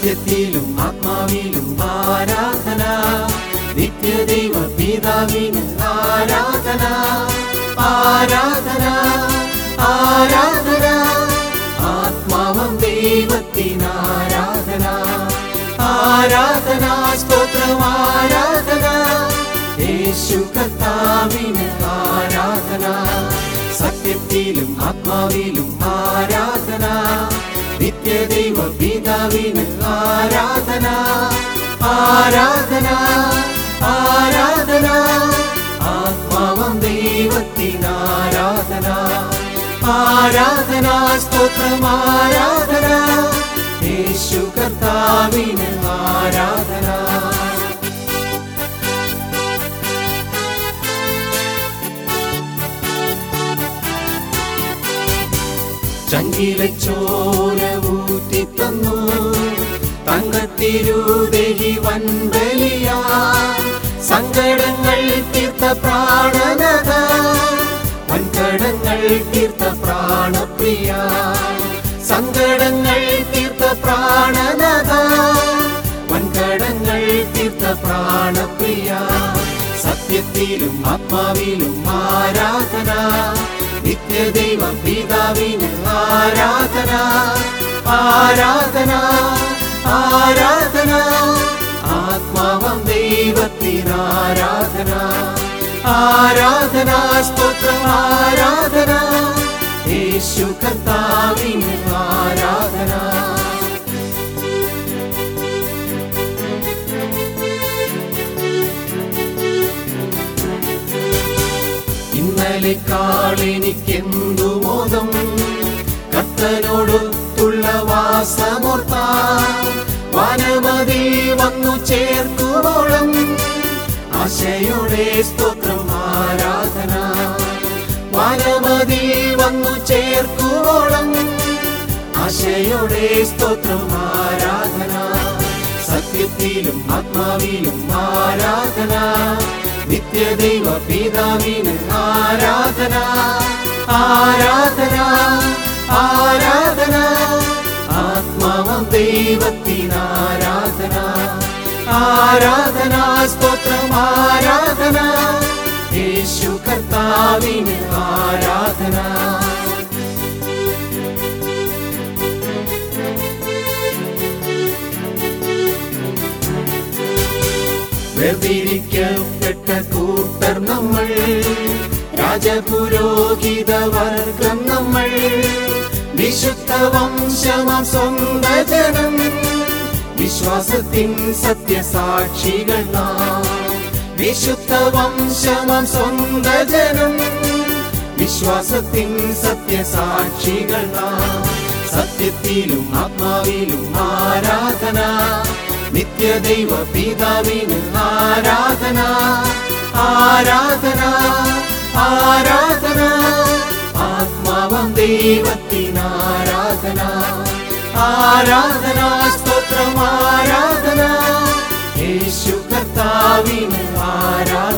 സത്യത്തിലും ആത്മാവിലും ആരാധന നിത്യദൈവ പിതാവിന് ആരാധന ആരാധന ആരാധന ആത്മാവം ദൈവത്തിന് ആരാധന ആരാധന സ്തോത്രം ആരാധന യേശു കർത്താവിന് ആരാധന സത്യത്തിലും ആത്മാവിലും ആരാധന നിത്യദൈവ പിതാവിന് ആരാധന ആരാധന ആരാധന ആത്മാവം ദൈവത്തിന് ആരാധന ആരാധന സ്തോത്രം ആരാധന യേശു കർത്താവിന് ആരാധന ചങ്കിലെ ചോര ഊറ്റി തന്നു തങ്കത്തിരുദേഹി വൻബലിയ സങ്കടങ്ങൾ തീർത്ത പ്രാണനത വൻകടങ്ങൾ തീർത്ത പ്രാണപ്രിയ സങ്കടങ്ങൾ തീർത്ത പ്രാണനത വൻകടങ്ങൾ തീർത്ത പ്രാണപ്രിയ സത്യത്തിലും ആത്മാവിലും ആരാധന നിത്യദൈവം പിതാവിന് ആരാധന ആരാധന ആരാധന ആത്മാവം ദൈവത്തിന് ആരാധന ആരാധന സ്തോത്രം ആരാധന യേശു കർത്താവിന് ആരാധന ഇന്നലെക്കാൾ എനിക്കെന്തു മോദം കത്തനോടൊത്തുള്ള വാസമോർത്ത വനമതി വന്നു ചേർക്കുവോളം ആശയോടെ സ്തോത്രം ആരാധന വനമതി വന്നു ചേർക്കുവോളം ആശയോടെ സ്തോത്രം ആരാധന സത്യത്തിലും ആത്മാവിലും ആരാധന നിത്യദൈവ പിതാവിന് ആരാധന ആരാധന ആരാധന ആത്മാവം ദൈവത്തിന് ആരാധന ആരാധന സ്തോത്രം ആരാധന യേശു കർത്താവിന് ആരാധന വേർതിരിക്കപ്പെട്ട കൂട്ടർ നമ്മൾ രാജപുരോഹിത വർഗം നമ്മൾ വിശുദ്ധ വംശമാം സ്വന്ത ജനം വിശ്വാസത്തിൻ സത്യസാക്ഷികൾ നാം വിശുദ്ധ വംശമാം സ്വന്ത ജനം വിശ്വാസത്തിൻ സത്യസാക്ഷികൾ നാം സത്യത്തിലും ആത്മാവിലും ആരാധന നിത്യദൈവ പിതാവിന് ആരാധന ആരാധന ആരാധന ആത്മാവം ദൈവത്തിന് ആരാധന ആരാധന സ്തോത്രം ആരാധന യേശു കർത്താവിന് ആരാധന